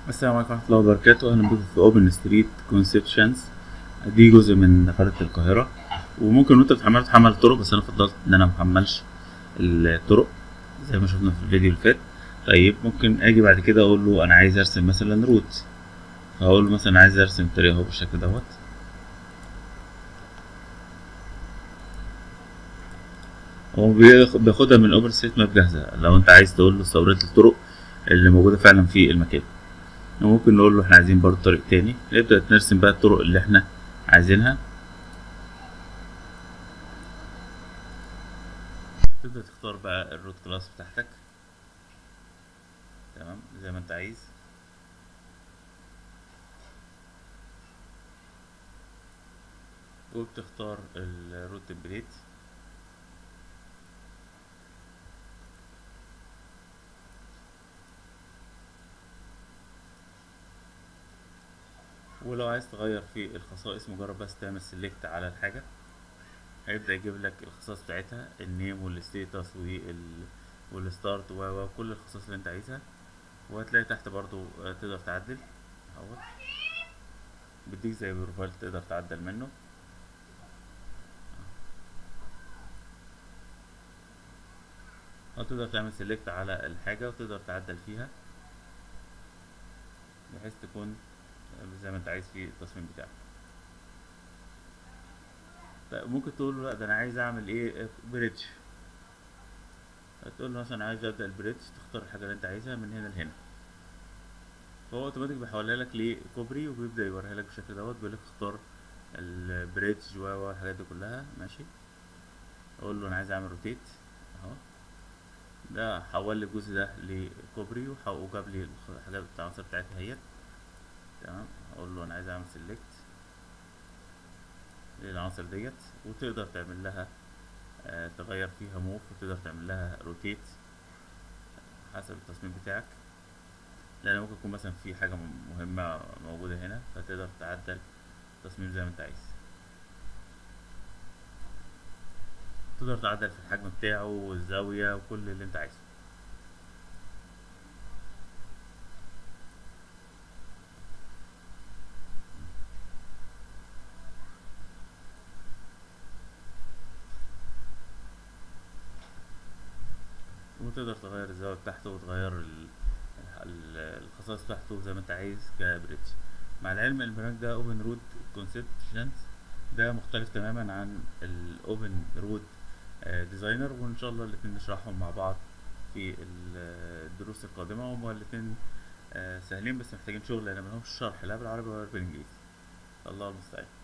السلام عليكم ورحمة الله وبركاته أهلا بكم في أوبن ستريت كونسبشنز دي جزء من خريطة القاهرة وممكن وأنت بتحمل تحمل الطرق بس أنا فضلت إن أنا محملش الطرق زي ما شفنا في الفيديو اللي فات طيب ممكن أجي بعد كده أقول له أنا عايز أرسم مثلا روت فأقول له مثلا عايز أرسم طريق أهو بالشكل دوت هو بياخ- بياخدها من اوبن ستريت ماب جاهزة لو انت عايز تقول له استورد الطرق اللي موجودة فعلا في المكان وممكن نقول له احنا عايزين برضه طريق تاني نبدأ نرسم بقى الطرق اللي احنا عايزينها تبدأ تختار بقى الروت كلاس بتاعتك تمام زي ما انت عايز وبتختار الروت تمبليت ولو عايز تغير في الخصائص مجرد بس تعمل سيلكت على الحاجة هيبدأ يجيب لك الخصائص بتاعتها النيم والستيتس وال والستارت و وكل الخصائص اللي انت عايزها وهتلاقي تحت برضو آه، تقدر تعدل اهو بيديك زي بروفايل تقدر تعدل منه او تقدر تعمل سيلكت على الحاجة وتقدر تعدل فيها بحيث تكون زي ما انت عايز في التصميم بتاعك طيب ممكن تقول له لا ده انا عايز اعمل ايه بريدج تقول له مثلا عايز ابدا البريدج تختار الحاجه اللي انت عايزها من هنا لهنا فهو اوتوماتيك بيحولها لك لكوبري وبيبدا يوريها لك بالشكل دوت بيقول لك اختار البريدج و الحاجات دي كلها ماشي اقول له انا عايز اعمل روتيت اهو ده حول لي الجزء ده لكوبري وح- وجاب لي الحاجات العناصر بتاعتي اهيت تمام اقول له انا عايز اعمل سيلكت للعناصر ديت وتقدر تعمل لها آه تغير فيها موف وتقدر تعمل لها روتيت حسب التصميم بتاعك لان ممكن يكون مثلا في حاجة م- مهمة موجودة هنا فتقدر تعدل التصميم زي ما انت عايز تقدر تعدل في الحجم بتاعه والزاوية وكل اللي انت عايزه وتقدر تغير الزاوية بتاعته وتغير ال- ال- الخصائص بتاعته زي ما انت عايز كبريدج مع العلم ان البرنامج ده اوبن رود كونسبشنز ده مختلف تماما عن الاوبن رود ديزاينر وان شاء الله الاتنين نشرحهم مع بعض في ال- الدروس القادمة هما الاتنين آه، سهلين بس محتاجين شغل لان ملهمش شرح لا بالعربي ولا بالانجليزي الله المستعان